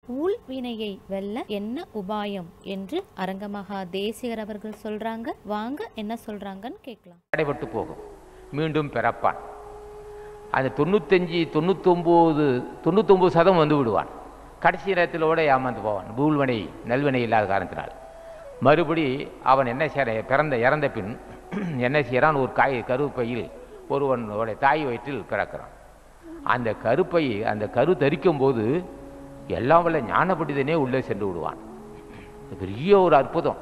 ஊழ் வினையை வெல்ல என்ன உபாயம் என்று அரங்கமகா தேசிகர் அவர்கள் சொல்றாங்க வாங்க என்ன சொல்றாங்கன்னு கேட்கலாம் தடைபட்டு போகும் மீண்டும் பிறப்பான் அந்த தொண்ணூத்தஞ்சு தொண்ணூத்தொம்போது தொண்ணூத்தொம்பது சதம் வந்து விடுவான் கடைசி நேரத்திலோட ஏமாந்து போவான் பூல்வனை நல்வினை இல்லாத காரணத்தினால் மறுபடி அவன் என்ன செய்ய பிறந்த இறந்த பின் என்ன செய்கிறான் ஒரு காய் கருப்பையில் ஒருவனோட தாய் வயிற்றில் பிறக்கிறான் அந்த கருப்பை அந்த கரு தரிக்கும் போது எல்லாம் வல்ல ஞான பண்டிதனே உள்ளே சென்று விடுவான் இது பெரிய ஒரு அற்புதம்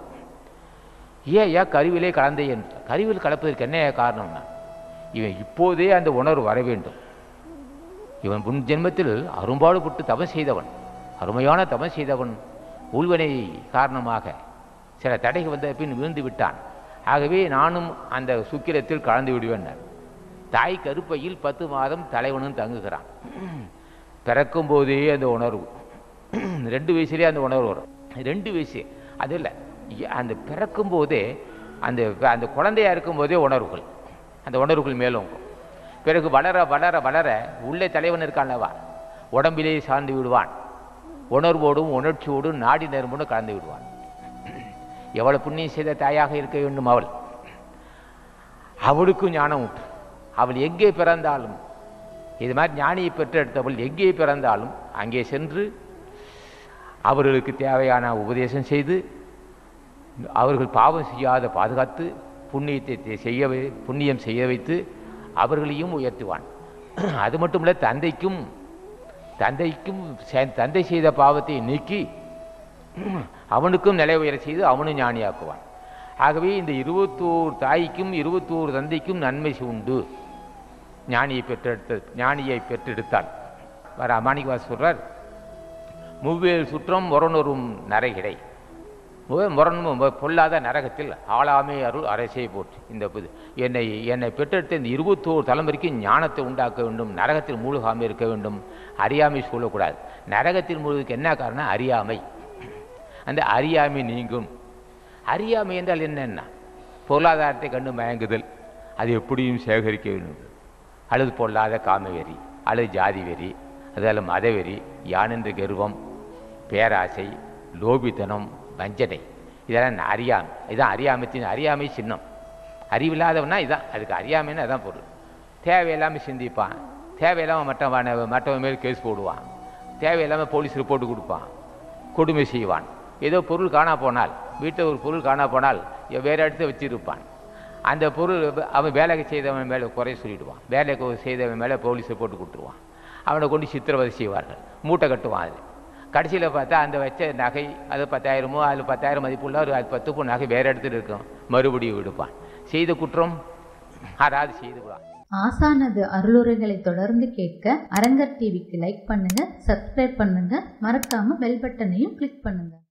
ஏன் ஏன் கருவிலே கலந்தேன் கருவில் கலப்பதற்கு என்ன காரணம்னா இவன் இப்போதே அந்த உணர்வு வர வேண்டும் இவன் முன் ஜென்மத்தில் அரும்பாடுபட்டு தவம் செய்தவன் அருமையான தவம் செய்தவன் உள்வனை காரணமாக சில தடைகள் வந்த பின் விழுந்து விட்டான் ஆகவே நானும் அந்த சுக்கிரத்தில் கலந்து விடுவேன் தாய் கருப்பையில் பத்து மாதம் தலைவனும் தங்குகிறான் பிறக்கும் போதே அந்த உணர்வு ரெண்டு வயசுலேயே அந்த உணர்வு வரும் ரெண்டு வயசு அது இல்லை அந்த பிறக்கும் போதே அந்த அந்த குழந்தையா இருக்கும் போதே உணர்வுகள் அந்த உணர்வுகள் மேலோங்கும் பிறகு வளர வளர வளர உள்ளே தலைவன் இருக்கான்லவா உடம்பிலே சார்ந்து விடுவான் உணர்வோடும் உணர்ச்சியோடும் நாடி நரம்போடும் கலந்து விடுவான் எவ்வளவு புண்ணியம் செய்த தாயாக இருக்க வேண்டும் அவள் அவளுக்கும் ஞானம் உண்டு அவள் எங்கே பிறந்தாலும் இது மாதிரி ஞானியை பெற்றெடுத்தவள் எங்கே பிறந்தாலும் அங்கே சென்று அவர்களுக்கு தேவையான உபதேசம் செய்து அவர்கள் பாவம் செய்யாத பாதுகாத்து புண்ணியத்தை செய்ய வை- புண்ணியம் செய்ய வைத்து அவர்களையும் உயர்த்துவான் அது மட்டும் இல்லை தந்தைக்கும் தந்தைக்கும் செ- தந்தை செய்த பாவத்தை நீக்கி அவனுக்கும் நிலை உயர செய்து அவனும் ஞானியாக்குவான் ஆகவே இந்த இருபத்தோரு தாய்க்கும் இருபத்தோரு தந்தைக்கும் நன்மை உண்டு ஞானியை பெற்றெடுத்த ஞானியை பெற்றெடுத்தால் வர மாணிக்கவாச சொல்றார் முவ்வேல் சுற்றம் முரணொரும் நரகிடை மு- முரண் மு- பொல்லாத நரகத்தில் ஆளாமே அருள் அரசை போற்று இந்த புது என்னை என்னை பெற்றெடுத்த இந்த இருபத்தோரு தலைமுறைக்கு ஞானத்தை உண்டாக்க வேண்டும் நரகத்தில் மூழ்காமல் இருக்க வேண்டும் அறியாமை சொல்லக்கூடாது நரகத்தில் மூழ்குக்கு என்ன காரணம் அறியாமை அந்த அறியாமை நீங்கும் அறியாமை என்றால் என்னென்ன பொருளாதாரத்தை கண்டு மயங்குதல் அது எப்படியும் சேகரிக்க வேண்டும் அல்லது பொல்லாத காம வெறி அல்லது ஜாதி வெறி அதில் மதவெறி யானென்று கர்வம் பேராசை லோபித்தனம் வஞ்சனை இதெல்லாம் அறியாமை இதான் அறியாமத்தின் அறியாமை சின்னம் அறிவில்லாதவனா இதான் அதுக்கு அறியாமைன்னு அதான் பொருள் தேவையில்லாமல் சிந்திப்பான் தேவையில்லாமல் மற்றவன் மற்றவன் மேல் கேஸ் போடுவான் தேவையில்லாமல் போலீஸ் ரிப்போர்ட் கொடுப்பான் கொடுமை செய்வான் ஏதோ பொருள் காணா போனால் வீட்டில் ஒரு பொருள் காணா போனால் இவன் வேற இடத்துல வச்சிருப்பான் அந்த பொருள் அவன் வேலைக்கு செய்தவன் மேலே குறை சொல்லிடுவான் வேலைக்கு செய்தவன் மேலே போலீஸை போட்டு கொடுத்துருவான் அவனை கொண்டு சித்திரவதை செய்வார்கள் மூட்டை கட்டுவான் அது கடைசியில் பார்த்தா அந்த வச்ச நகை அது பத்தாயிரமோ அதில் பத்தாயிரம் மதிப்புள்ள ஒரு அது பத்து பொண்ணு நகை வேறு இடத்துல இருக்கும் மறுபடியும் விடுப்பான் செய்த குற்றம் யாராவது செய்து விடுவான் ஆசானது அருளுரைகளை தொடர்ந்து கேட்க அரங்கர் டிவிக்கு லைக் பண்ணுங்க சப்ஸ்கிரைப் பண்ணுங்க மறக்காம பெல் பட்டனையும் கிளிக் பண்ணுங்க